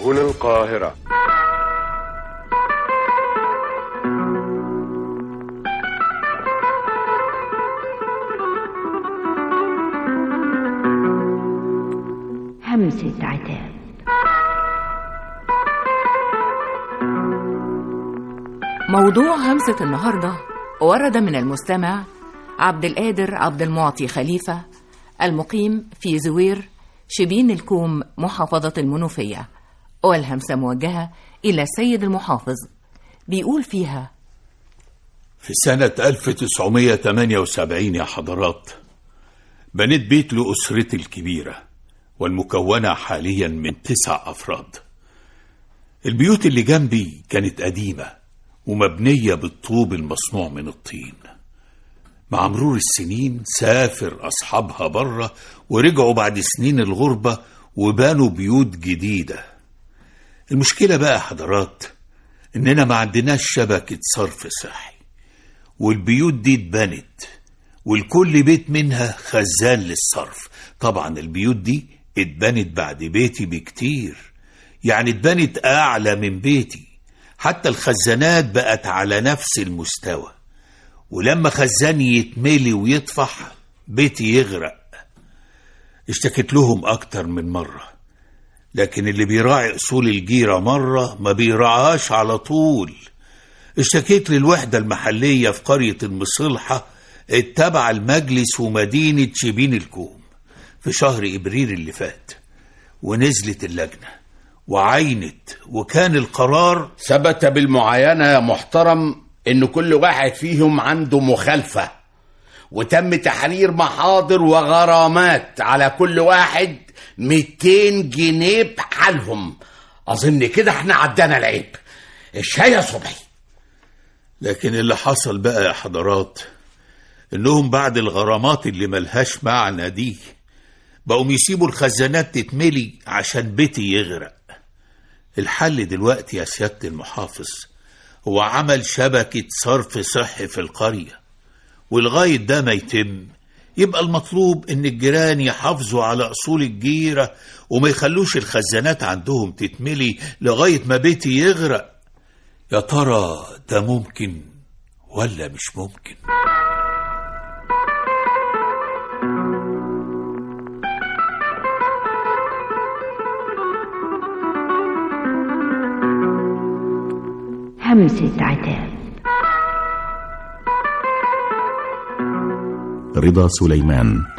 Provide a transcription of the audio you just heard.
هنا القاهرة همسة عتاب موضوع همسة النهاردة ورد من المستمع عبد القادر عبد المعطي خليفة المقيم في زوير شبين الكوم محافظة المنوفية والهمسة موجهة إلى السيد المحافظ بيقول فيها في سنة 1978 يا حضرات بنيت بيت لأسرتي الكبيرة والمكونة حاليا من تسع أفراد البيوت اللي جنبي كانت قديمة ومبنية بالطوب المصنوع من الطين مع مرور السنين سافر أصحابها بره ورجعوا بعد سنين الغربة وبانوا بيوت جديدة المشكلة بقى يا حضرات إننا ما عندناش شبكة صرف صحي والبيوت دي اتبنت والكل بيت منها خزان للصرف طبعا البيوت دي اتبنت بعد بيتي بكتير يعني اتبنت أعلى من بيتي حتى الخزانات بقت على نفس المستوى ولما خزاني يتملي ويطفح بيتي يغرق اشتكيت لهم أكتر من مرة لكن اللي بيراعي أصول الجيرة مرة ما بيراعاش على طول اشتكيت للوحدة المحلية في قرية المصلحة التابعة المجلس ومدينة شبين الكوم في شهر إبريل اللي فات ونزلت اللجنة وعينت وكان القرار ثبت بالمعاينة يا محترم إن كل واحد فيهم عنده مخالفة وتم تحرير محاضر وغرامات على كل واحد 200 جنيه بحالهم أظن كده احنا عدانا العيب الشاي يا صبحي لكن اللي حصل بقى يا حضرات انهم بعد الغرامات اللي ملهاش معنى دي بقوا يسيبوا الخزانات تتملي عشان بيتي يغرق الحل دلوقتي يا سيادة المحافظ هو عمل شبكة صرف صحي في القرية ولغاية ده ما يتم يبقى المطلوب ان الجيران يحافظوا على اصول الجيرة وما يخلوش الخزانات عندهم تتملي لغاية ما بيتي يغرق يا ترى ده ممكن ولا مش ممكن همسة عتاب رضا سليمان